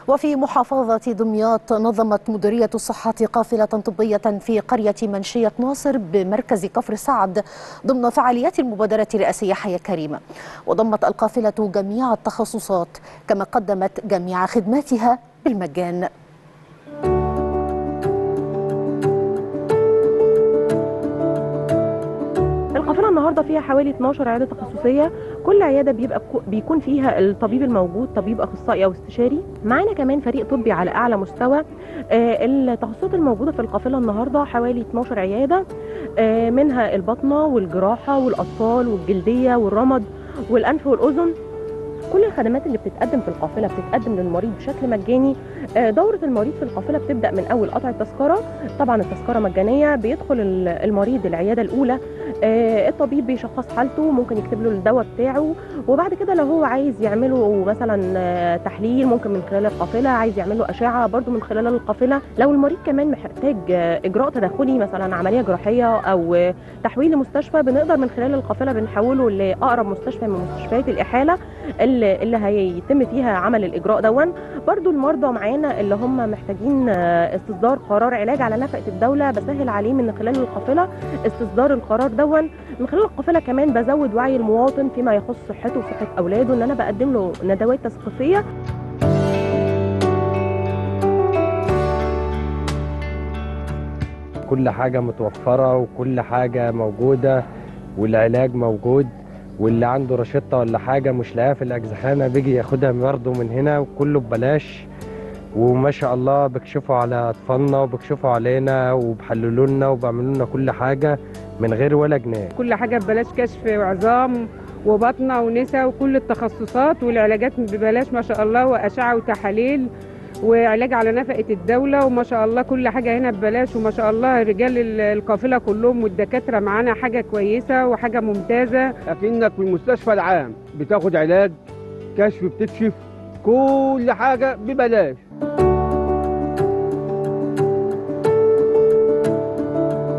وفي محافظة دمياط نظمت مديرية الصحة قافلة طبية في قرية منشية ناصر بمركز كفر سعد ضمن فعاليات المبادرة الرئاسية حياة كريمة وضمت القافلة جميع التخصصات كما قدمت جميع خدماتها بالمجان القافله النهارده فيها حوالي 12 عياده تخصصيه كل عياده بيبقى بيكون فيها الطبيب الموجود طبيب اخصائي او استشاري معانا كمان فريق طبي على اعلى مستوى آه التخصصات الموجوده في القافله النهارده حوالي 12 عياده آه منها البطنه والجراحه والاطفال والجلديه والرمد والانف والاذن كل الخدمات اللي بتتقدم في القافله بتتقدم للمريض بشكل مجاني دوره المريض في القافله بتبدا من اول قطع التذكره طبعا التذكره مجانيه بيدخل المريض العياده الاولى الطبيب بيشخص حالته ممكن يكتب له الدواء بتاعه وبعد كده لو هو عايز يعمله مثلا تحليل ممكن من خلال القافله عايز يعمل له اشعه برده من خلال القافله لو المريض كمان محتاج اجراء تدخلي مثلا عمليه جراحيه او تحويل لمستشفى بنقدر من خلال القافله بنحوله لاقرب مستشفى من مستشفيات الاحاله اللي, اللي هيتم فيها عمل الاجراء دون برضو المرضى معانا اللي هم محتاجين استصدار قرار علاج على نفقه الدوله بسهل عليه من خلال القافله استصدار القرار دون من خلال القافله كمان بزود وعي المواطن فيما يخص صحته وصحه اولاده ان انا بقدم له ندوات تثقيفيه كل حاجة متوفرة وكل حاجة موجودة والعلاج موجود واللي عنده رشدة ولا حاجة مش لاقيها في الأجزخانة بيجي ياخدها برضه من هنا وكله ببلاش وما شاء الله بيكشفوا على أطفالنا وبيكشفوا علينا وبحللوا لنا وبيعملوا لنا كل حاجة من غير ولا جنيه كل حاجة ببلاش كشف وعظام وبطنة ونسا وكل التخصصات والعلاجات ببلاش ما شاء الله وأشعة وتحاليل وعلاج على نفقة الدولة وما شاء الله كل حاجة هنا ببلاش وما شاء الله رجال القافلة كلهم والدكاترة معانا حاجة كويسة وحاجة ممتازة أكنك في المستشفى العام بتاخد علاج كشف بتكشف كل حاجة ببلاش